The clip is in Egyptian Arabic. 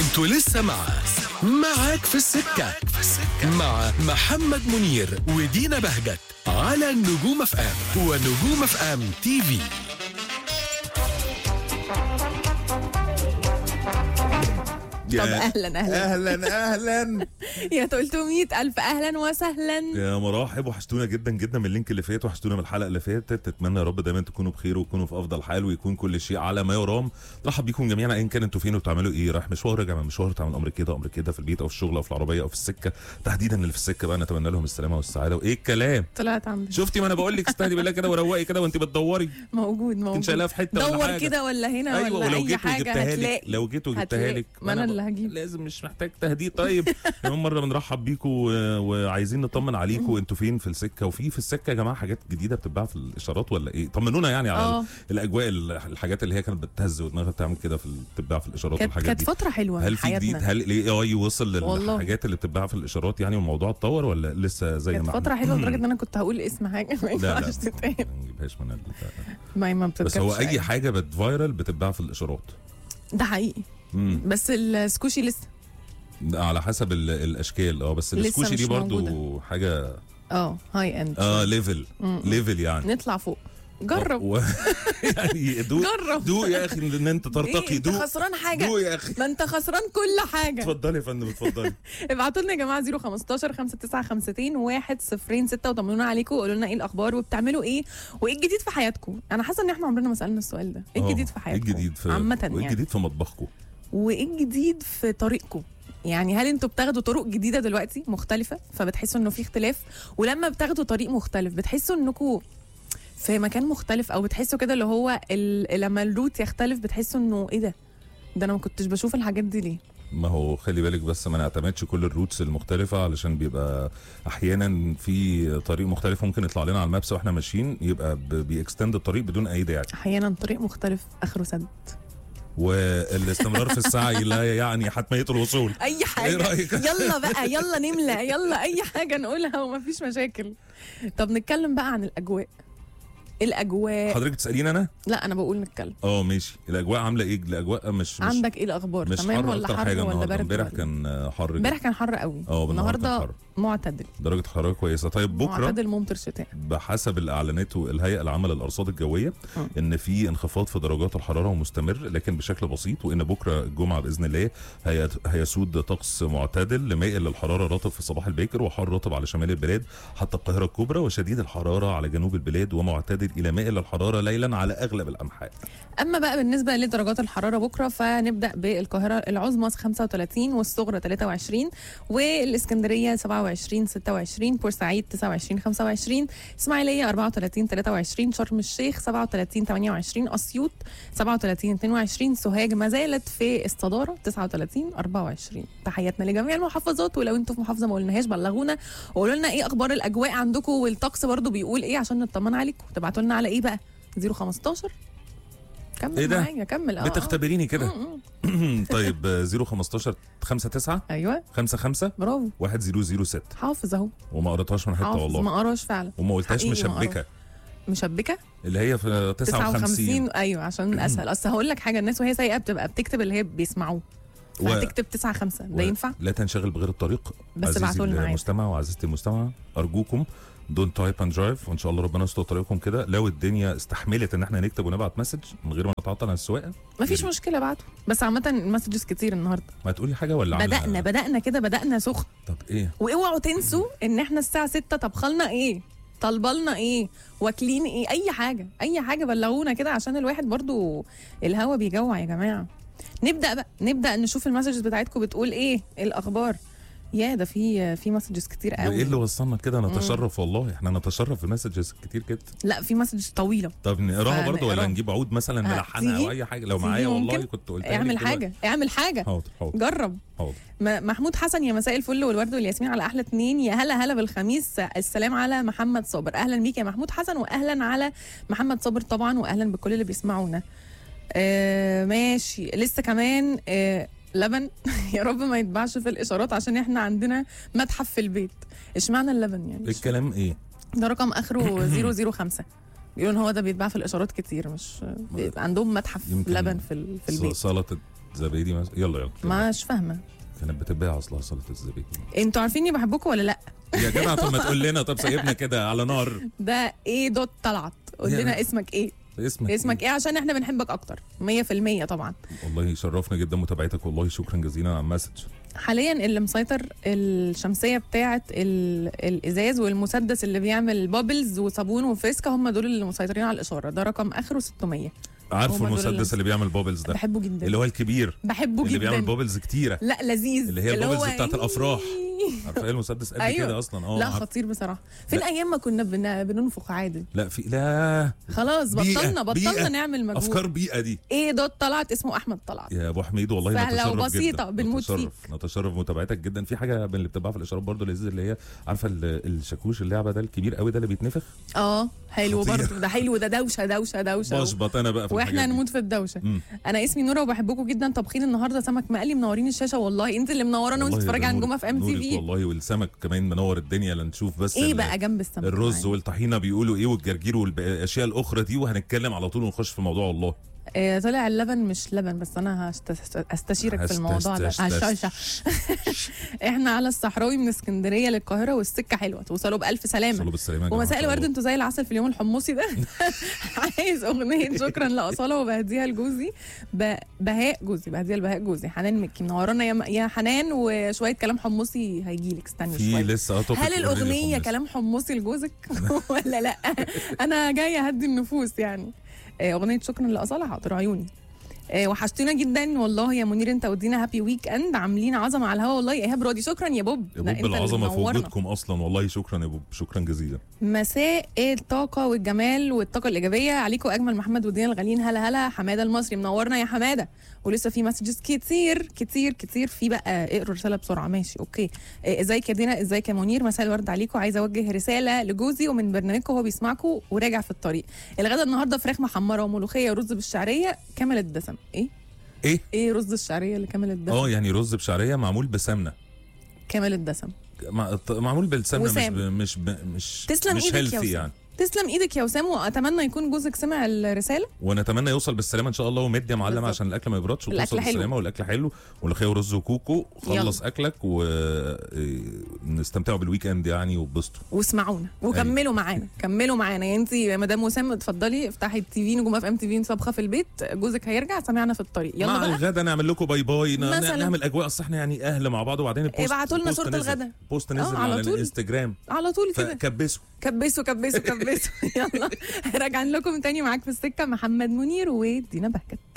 انتوا لسه مع معاك في السكة مع محمد منير ودينا بهجت على النجوم اف ام ونجوم اف ام تي في طب اهلا اهلا اهلا اهلا يا 300 الف اهلا وسهلا يا مراحب وحشتونا جدا جدا من اللينك اللي فات وحشتونا من الحلقه اللي فاتت اتمنى يا رب دايما تكونوا بخير وتكونوا في افضل حال ويكون كل شيء على ما يرام رحب بيكم جميعا ايا كان انتوا فين وبتعملوا ايه رايح مشوار راجع من مشوار تعمل امر كده امر كده في البيت او في الشغل او في العربيه او في السكه تحديدا اللي في السكه بقى نتمنى لهم السلامه والسعاده وايه الكلام طلعت عندي شفتي ما انا بقول لك استهدي بالله كده وروقي كده وانت بتدوري موجود موجود شايلاها في حتة ولا دور حاجة. كده ولا هنا ايوه ولا ولو اي جيت حاجه وجبتها لك هتلاقي لو جيت وجبتها هتلاقي. لك ما أنا اللي هجيب. لازم مش محتاج تهديد طيب كمان مره بنرحب بيكم و- وعايزين نطمن عليكم انتوا فين في السكه وفي في السكه يا جماعه حاجات جديده بتتباع في الاشارات ولا ايه طمنونا يعني على آه. الاجواء ال- الحاجات اللي هي كانت بتهز ودماغها بتعمل كده في ال- بتتباع في الاشارات كانت والحاجات كانت دي فتره حلوه هل من في جديد حياتنا هل الاي اي وصل والله. للحاجات اللي بتتباع في الاشارات يعني والموضوع اتطور ولا لسه زي كانت ما فتره احنا؟ حلوه لدرجه ان انا كنت هقول اسم حاجه ما لا لا ينفعش تتقال ما نجيبهاش من ال- ما ما بس هو بتركبش اي حاجه بتفايرل بتتباع في الاشارات ده حقيقي مم. بس السكوشي لسه على حسب ال- الاشكال اه بس لسه السكوشي دي مش برضو موجودة. حاجه اه هاي اند اه ليفل ليفل يعني نطلع فوق جرب و... يعني دوق جرب. دوق يا اخي ان انت ترتقي إيه انت دوق خسران حاجه دوق يا اخي ما انت خسران كل حاجه اتفضلي يا فندم اتفضلي ابعتوا لنا يا جماعه 015 5952 106 وطمنونا عليكم وقولوا لنا ايه الاخبار وبتعملوا ايه وايه الجديد في حياتكم انا حاسه ان احنا عمرنا ما سالنا السؤال ده ايه آه، الجديد في ايه حياتكم الجديد في عامه وايه يعني الجديد في مطبخكم وايه الجديد في طريقكم يعني هل انتوا بتاخدوا طرق جديده دلوقتي مختلفه فبتحسوا انه في اختلاف ولما بتاخدوا طريق مختلف بتحسوا انكم في مكان مختلف او بتحسوا كده اللي هو ال... لما الروت يختلف بتحسوا انه ايه ده ده انا ما كنتش بشوف الحاجات دي ليه ما هو خلي بالك بس ما نعتمدش كل الروتس المختلفة علشان بيبقى أحيانا في طريق مختلف ممكن يطلع لنا على المابس واحنا ماشيين يبقى ب- بيكستند الطريق بدون أي داعي احيانا طريق مختلف اخره سد والاستمرار في السعي لا يعني حتمية الوصول اي حاجه إيه رأيك؟ يلا بقى يلا نملى يلا اي حاجه نقولها ومفيش مشاكل طب نتكلم بقى عن الاجواء الاجواء حضرتك بتسأليني أنا؟ لا انا بقول نتكلم اه ماشي الأجواء عاملة إيه؟ الأجواء مش مش عندك ايه الاخبار مش تمام حر ولا أكتر حر حاجة ولا النهاردة بارد امبارح ولا- كان آه، حر جدا. امبارح كان حر قوي اه بالنهار كان النهارده حر معتدل درجة حرارة كويسة طيب بكرة معتدل ممطر شتاء بحسب الاعلانات والهيئه العامه للارصاد الجويه م. ان في انخفاض في درجات الحراره ومستمر لكن بشكل بسيط وان بكره الجمعه باذن الله هي- هيسود طقس معتدل مائل للحراره رطب في الصباح الباكر وحار رطب على شمال البلاد حتى القاهره الكبرى وشديد الحراره على جنوب البلاد ومعتدل الى مائل للحراره ليلا على اغلب الانحاء اما بقى بالنسبه لدرجات الحراره بكره فنبدا بالقاهره العظمى 35 والصغرى 23 والاسكندريه 27 26 بورسعيد 29 25 اسماعيليه 34 23 شرم الشيخ 37 28 اسيوط 37 22 سوهاج ما زالت في الصداره 39 24 تحياتنا لجميع المحافظات ولو انتم في محافظه ما قلناهاش بلغونا وقولوا لنا ايه اخبار الاجواء عندكم والطقس برضو بيقول ايه عشان نطمن عليكم تبعتوا لنا على ايه بقى 015 كمل إيه ده؟ معايا كمل اه آه. بتختبريني كده م- م. طيب آه، 015 59 ايوه 55 برافو 1006 حافظ اهو وما قريتهاش من حته حافظ والله ما قراش فعلا وما قلتهاش حقيقي ما مشبكه مشبكه اللي هي في 59 59 ايوه عشان اسهل اصل هقول لك حاجه الناس وهي سايقه بتبقى بتكتب اللي هي بيسمعوه و- فهتكتب 9 5 ده و- ينفع لا تنشغل بغير الطريق بس عزيزي ابعتوا لنا عادي. المستمع وعزيزتي المستمع ارجوكم دونت تايب اند درايف وان شاء الله ربنا يستر طريقكم كده لو الدنيا استحملت ان احنا نكتب ونبعت مسج من غير ما نتعطل عن السواقه مفيش جميل. مشكله ابعتوا بس عامه المسجز كتير النهارده ما تقولي حاجه ولا عاملة- بدانا بدانا كده بدانا سخن طب ايه واوعوا تنسوا ان احنا الساعه 6 طبخلنا ايه طالبالنا ايه واكلين ايه اي حاجه اي حاجه بلغونا كده عشان الواحد برضو الهوا بيجوع يا جماعه نبدا بقى نبدا نشوف المسجز بتاعتكم بتقول ايه ايه الاخبار يا ده في في مسجز كتير ده قوي ايه اللي وصلنا كده نتشرف والله احنا نتشرف بمسجز كتير كده لا في مسج طويله طب نقراها برضه ولا هنقراها. نجيب عود مثلا آه، نلحنها او تيجي؟ اي حاجه لو تيجي معايا والله ممكن؟ كنت قلتها لك اعمل دلوقتي. حاجه اعمل حاجه حاضر حاضر جرب حاضر م- محمود حسن يا مساء الفل والورد والياسمين على احلى اتنين يا هلا هلا بالخميس السلام على محمد صابر اهلا بيك يا محمود حسن واهلا على محمد صابر طبعا واهلا بكل اللي بيسمعونا آه ماشي لسه كمان آه لبن يا رب ما يتباعش في الاشارات عشان احنا عندنا متحف في البيت اشمعنى اللبن يعني الكلام ايه ده رقم اخره 005 بيقولوا ان هو ده بيتباع في الاشارات كتير مش بيبقى عندهم متحف يمكن لبن في ال- في ص- البيت صاله زبادي مثلا يلا يلا مش فاهمه كانت بتتباع اصلها سلطه الزبادي انتوا عارفين اني بحبكم ولا لا يا جدع طب ما تقول لنا طب سايبنا كده على نار ده ايه دوت طلعت قول يا- لنا اسمك ايه اسمك اسمك ايه عشان احنا بنحبك اكتر 100% طبعا والله شرفنا جدا متابعتك والله شكرا جزيلا على المسج حاليا اللي مسيطر الشمسيه بتاعه ال- الازاز والمسدس اللي بيعمل بابلز وصابون وفيسكا هم دول اللي مسيطرين على الاشاره ده رقم اخره 600 عارفه هما دول اللي- المسدس اللي بيعمل بابلز ده بحبه جدا اللي هو الكبير بحبه اللي بيعمل جدا بابلز كتيره لا لذيذ اللي هي اللي البابلز هو بتاعت الأفراح. عارفه ايه المسدس قد أيوة. كده اصلا اه لا عارف- خطير بصراحه فين لا. ايام ما كنا بن... بننفخ عادي لا في لا خلاص بيئة، بطلنا بطلنا بيئة. نعمل مجهود افكار بيئه دي ايه دوت طلعت اسمه احمد طلعت يا ابو حميد والله سهلة نتشرف وبسيطة، جدا. بنموت نتشرف نتشرف بمتابعتك جدا في حاجه من اللي بتتباع في الاشارات برضه لذيذ اللي هي عارفه ال- الشاكوش اللعبه ده الكبير قوي ده اللي بيتنفخ اه حلو خطير. برضه ده حلو ده دوشه دوشه دوشه بشبط انا بقى في واحنا الحاجات دي. نموت في الدوشه مم. انا اسمي نوره وبحبكم جدا طبخين النهارده سمك مقلي منورين الشاشه والله انت اللي منورانا وانت والله بتتفرجي ده على نورك- نجوم اف ام تي نورك في والله والسمك كمان منور الدنيا لنشوف بس ايه ال- بقى جنب السمك الرز معانا؟ والطحينه بيقولوا ايه والجرجير والاشياء الاخرى دي وهنتكلم على طول ونخش في موضوع الله آه طلع اللبن مش لبن بس انا هست- استشيرك في الموضوع ده هست- هشاشة. احنا على الصحراوي من اسكندريه للقاهره والسكه حلوه توصلوا بالف سلامه صلوا بالسلامه يا جماعة ومساء إن شاء الورد الله. انتوا زي العسل في اليوم الحمصي ده عايز اغنيه شكرا لاصاله وبهديها لجوزي ب- بهاء جوزي بهديها لبهاء جوزي حنان مكي منورانا يا م- يا حنان وشويه كلام حمصي هيجيلك استني في شويه لسه اه topic هل already الاغنيه خلص. كلام حمصي لجوزك ولا لا انا جايه اهدي النفوس يعني آه، اغنيه شكرا لاصاله حاضر عيوني آه، وحشتونا جدا والله يا منير انت ودينا هابي ويك اند عاملين عظمه على الهوا والله ايهاب راضي شكرا يا بوب يا لا، بوب انت اللي العظمه في منورنا. وجودكم اصلا والله شكرا يا بوب شكرا جزيلا مساء الطاقة والجمال والطاقة الإيجابية عليكم أجمل محمد ودينا الغاليين هلا هلا حمادة المصري منورنا يا حمادة ولسه في مسجز كتير كتير كتير في بقى اقروا رسالة بسرعة ماشي أوكي إيه، ازيك يا دينا ازيك يا منير مساء الورد عليكم عايزة أوجه رسالة لجوزي ومن برنامجكم وهو بيسمعكم وراجع في الطريق الغدا النهاردة فراخ محمرة وملوخية ورز بالشعرية كامل الدسم إيه؟ ايه إيه رز الشعرية اللي كامل الدسم؟ اه يعني رز بشعريه معمول بسمنه كامل الدسم مع- معمول بالسمنه مش وسام. ب... مش ب... مش تسلم مش إيدك يا healthy وسام. يعني تسلم ايدك يا وسام واتمنى يكون جوزك سمع الرساله ونتمنى يوصل بالسلامه ان شاء الله ومد يا معلم بالظبط. عشان الاكل ما يبردش الأكل وتوصل حلو. بالسلامه والاكل حلو ملوخيه ورز وكوكو خلص اكلك ونستمتعوا بالويك اند يعني وبسطوا واسمعونا وكملوا معانا كملوا معانا يعني انت يا مدام وسام اتفضلي افتحي التي في نجوم اف ام تي في طبخه في البيت جوزك هيرجع سمعنا في الطريق يلا مع بقى الغدا نعمل لكم باي باي ن- مثلاً. نعمل اجواء اصل احنا يعني اهل مع بعض وبعدين البوست ابعتوا لنا البوست صورة نزل. الغدا. بوست آه، نزل على على طول. الانستجرام على طول كده فكبسوا كبسوا كبسوا كبسوا يلا راجعين لكم تاني معاك في السكه محمد منير ودينا بهجت